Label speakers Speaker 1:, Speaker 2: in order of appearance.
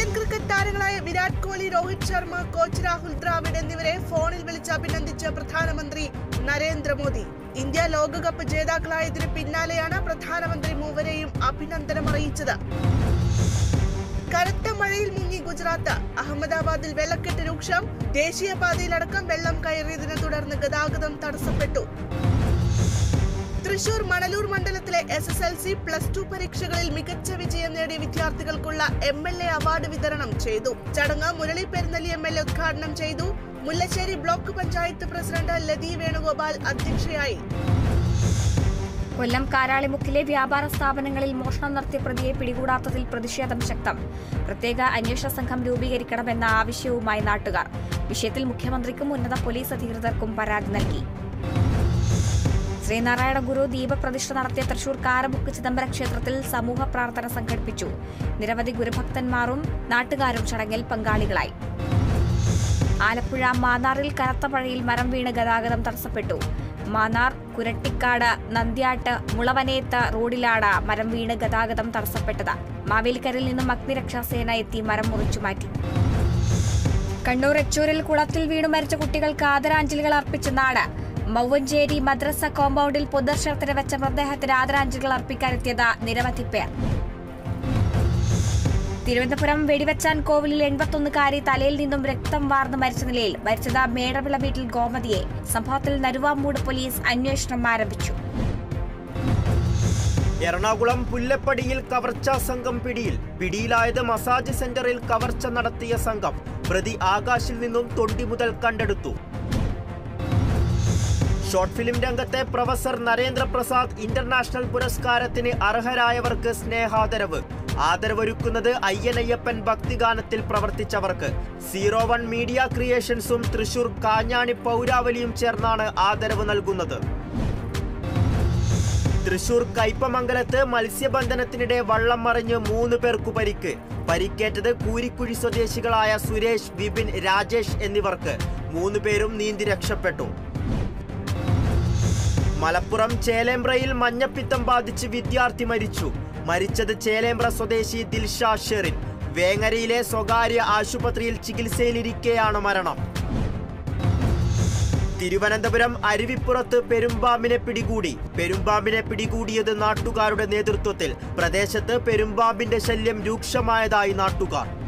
Speaker 1: Indian cricket താരങ്ങളായ Virat Kohli Rohit Sharma coach Rahul Dravid എന്നിവരെ ഫോണിൽ വിളിച്ച് അഭിനന്ദിച്ച പ്രധാനമന്ത്രി നരേന്ദ്രമോദി ഇന്ത്യ ലോകകപ്പ് ജേതാക്കളായതിനു പിന്നാലെയാണ് പ്രധാനമന്ത്രി മൂവരെയും അഭിനന്ദനം അറിയിച്ചത് കനത്ത മഴയിൽ മുങ്ങി ഗുജറാത്ത് അഹമ്മദാബാദിൽ വെള്ളക്കെട്ട് രൂക്ഷം ദേശീയപാതയിലടക്കം വെള്ളം കയറിയതിനെ തുടർന്ന് ഗതാഗതം തടസ്സപ്പെട്ടു തൃശൂർ മണലൂർ മണ്ഡലത്തിലെ S S L C plus two പരീക്ഷകളിൽ മികച്ച വിജയം നേടിയ വിദ്യാർത്ഥികൾക്കുള്ള എം എൽ എ അവാർഡ് വിതരണം ചെയ്തു ചടങ്ങ് Murali Perunnali M L A ഉദ്ഘാടനം ചെയ്തു മുല്ലശ്ശേരി ബ്ലോക്ക് പഞ്ചായത്ത് പ്രസിഡന്റ് ലതി വേണുഗോപാൽ അധ്യക്ഷയായി
Speaker 2: കൊല്ലം കാരാളിമുക്കിലെ വ്യാപാര സ്ഥാപനങ്ങളിൽ മോഷണം നടത്തിയ പ്രതിയെ പിടികൂടാത്തതിൽ പ്രതിഷേധം ശക്തം പ്രത്യേക അന്വേഷണ സംഘം രൂപീകരിക്കണമെന്ന ആവശ്യവുമായി നാട്ടുകാർ വിഷയത്തിൽ മുഖ്യമന്ത്രിക്കും ഉന്നത പോലീസ് അധികൃതർക്കും പരാതി നൽകി ശ്രീനാരായണ ഗുരു ദീപപ്രതിഷ്ഠ നടത്തിയ തൃശൂർ കാരമുക്ക് ചിദംബര ക്ഷേത്രത്തിൽ സമൂഹ പ്രാർത്ഥന സംഘടിപ്പിച്ചു നിരവധി ഗുരുഭക്തന്മാരും നാട്ടുകാരും ചടങ്ങിൽ പങ്കാളികളായി ആലപ്പുഴ മാന്നാറിൽ കനത്ത മഴയിൽ മരം വീണ് ഗതാഗതം തടസ്സപ്പെട്ടു മാന്നാർ കുരട്ടിക്കാട് നന്ദ്യാട്ട് മുളവനേത്ത് റോഡിലാണ് മരം വീണ് ഗതാഗതം തടസ്സപ്പെട്ടത് മാവേലിക്കരയിൽ നിന്നും അഗ്നിരക്ഷാസേന എത്തി മരം മുറിച്ചു മാറ്റി കണ്ണൂർ എച്ചൂരിൽ കുളത്തിൽ വീണു മരിച്ച കുട്ടികൾക്ക് ആദരാഞ്ജലികൾ അർപ്പിച്ച നാട് മൗവഞ്ചേരി മദ്രസ കോമ്പൗണ്ടിൽ പൊതുദർശനത്തിന് വെച്ച മൃതദേഹത്തിന് ആദരാഞ്ജലികൾ അർപ്പിക്കാനെത്തിയത് നിരവധി പേർ തിരുവനന്തപുരം വെടിവെച്ചാൻ കോവിലിൽ എൺപത്തൊന്നുകാരി തലയിൽ നിന്നും രക്തം വാർന്ന് മരിച്ച നിലയിൽ മരിച്ചത് മേടവിള വീട്ടിൽ ഗോമതിയെ സംഭവത്തിൽ നരുവാമൂട് പോലീസ് അന്വേഷണം ആരംഭിച്ചു
Speaker 3: എറണാകുളം പുല്ലപ്പടിയിൽ കവർച്ചാ സംഘം പിടിയിൽ പിടിയിലായത് മസാജ് സെന്ററിൽ കവർച്ച നടത്തിയ സംഘം പ്രതി ആകാശിൽ നിന്നും തൊണ്ടി മുതൽ കണ്ടെടുത്തു ഷോർട്ട് ഫിലിം രംഗത്തെ പ്രൊഫസർ നരേന്ദ്രപ്രസാദ് ഇന്റർനാഷണൽ പുരസ്കാരത്തിന് അർഹരായവർക്ക് സ്നേഹാദരവ് ആദരവൊരുക്കുന്നത് അയ്യനയ്യപ്പൻ ഭക്തിഗാനത്തിൽ പ്രവർത്തിച്ചവർക്ക് സീറോ വൺ മീഡിയ ക്രിയേഷൻസും തൃശൂർ കാഞ്ഞാണി പൗരാവലിയും ചേർന്നാണ് ആദരവ് നൽകുന്നത് തൃശൂർ കയ്പമംഗലത്ത് മത്സ്യബന്ധനത്തിനിടെ വള്ളം മറിഞ്ഞ് മൂന്ന് പേർക്കു പരിക്ക് പരിക്കേറ്റത് കൂരിക്കുഴി സ്വദേശികളായ സുരേഷ് വിപിൻ രാജേഷ് എന്നിവർക്ക് മൂന്ന് പേരും നീന്തി രക്ഷപ്പെട്ടു മലപ്പുറം ചേലേമ്പ്രയിൽ മഞ്ഞപ്പിത്തം ബാധിച്ച് വിദ്യാർത്ഥി മരിച്ചു മരിച്ചത് ചേലേമ്പ്ര സ്വദേശി ദിൽഷാ ഷെറിൻ വേങ്ങരയിലെ സ്വകാര്യ ആശുപത്രിയിൽ ചികിത്സയിലിരിക്കെയാണ് മരണം തിരുവനന്തപുരം അരുവിപ്പുറത്ത് പെരുമ്പാമ്പിനെ പിടികൂടി പെരുമ്പാമ്പിനെ പിടികൂടിയത് നാട്ടുകാരുടെ നേതൃത്വത്തിൽ പ്രദേശത്ത് പെരുമ്പാമ്പിന്റെ ശല്യം രൂക്ഷമായതായി നാട്ടുകാർ